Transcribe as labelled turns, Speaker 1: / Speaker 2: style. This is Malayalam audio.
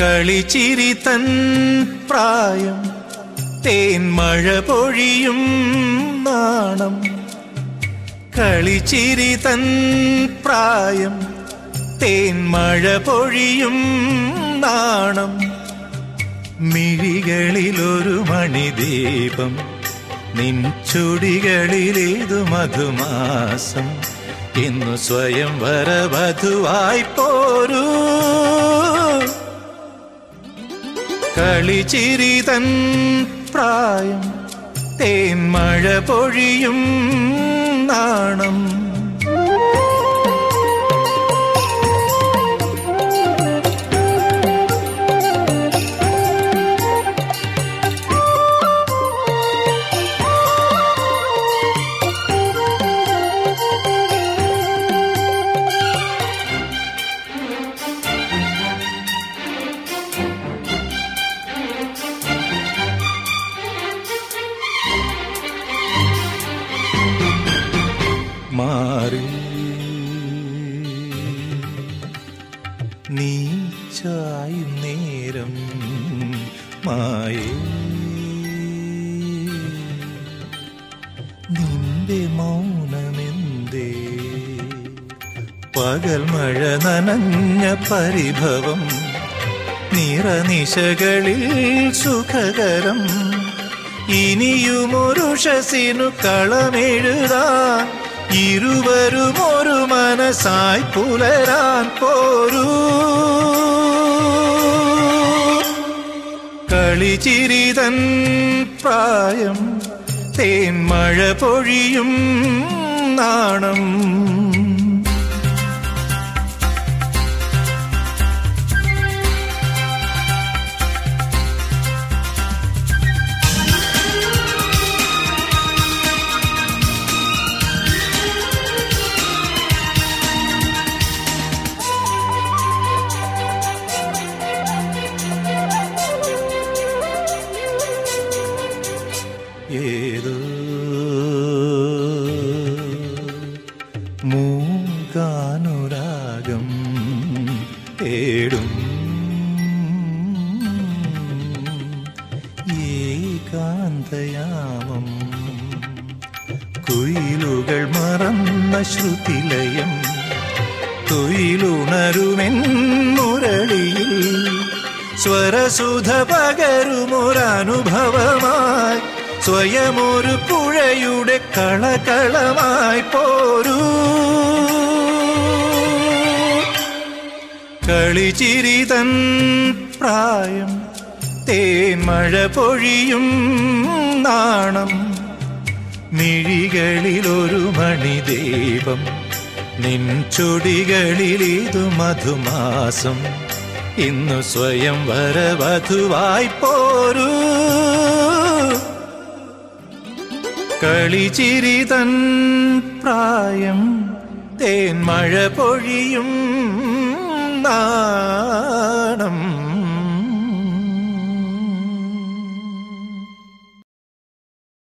Speaker 1: കളിച്ചിരി തൻ പ്രായം തേൻമഴ പൊഴിയും നാണം കളിച്ചിരി തൻ പ്രായം തേൻമഴ പൊഴിയും നാണം മിഴികളിലൊരു മണിദീപം നിൻ ചുടികളിലേതു മധുമാസം ഇന്നു സ്വയം വരവധുവായി പോരൂ കളിച്ചിരി തൻ പ്രായം തേൻമഴ പൊഴിയും നാണം മാറി നീ ചായും നേരം മായേ നിന്റെ മൗനമെന്തേ പകൽ മഴ നനഞ്ഞ പരിഭവം നിറനിശകളിൽ സുഖകരം ഇനിയുമൊരുഷസിനു കളമെഴുതാൻ ഇരുവരും ഒരു മനസ്സായി പുലരാൻ പോരൂ കളിച്ചിരിതൻ പ്രായം തേൻമഴ പൊഴിയും നാണം ഏതോ മൂകാനുരാഗം തേടും ഏകാന്തയാമം കുയിലുകൾ മറന്ന ശ്രുതിലയം തൊയിലുണരുമെൻ മുരളിയിൽ സ്വരസുധ പകരുമൊരനുഭവമായി സ്വയമൊരു പുഴയുടെ കളകളമായി പോരൂ കളിച്ചിരിതൻ പ്രായം തേൻമഴ പൊഴിയും നാണം മിഴികളിലൊരു മണിദീപം നിൻ ചുടികളിലേതു മധുമാസം ഇന്നു സ്വയം വരവധുവായി പോരൂ കളിച്ചിരിതൻ പ്രായം തേൻമഴ പൊഴിയും നാണം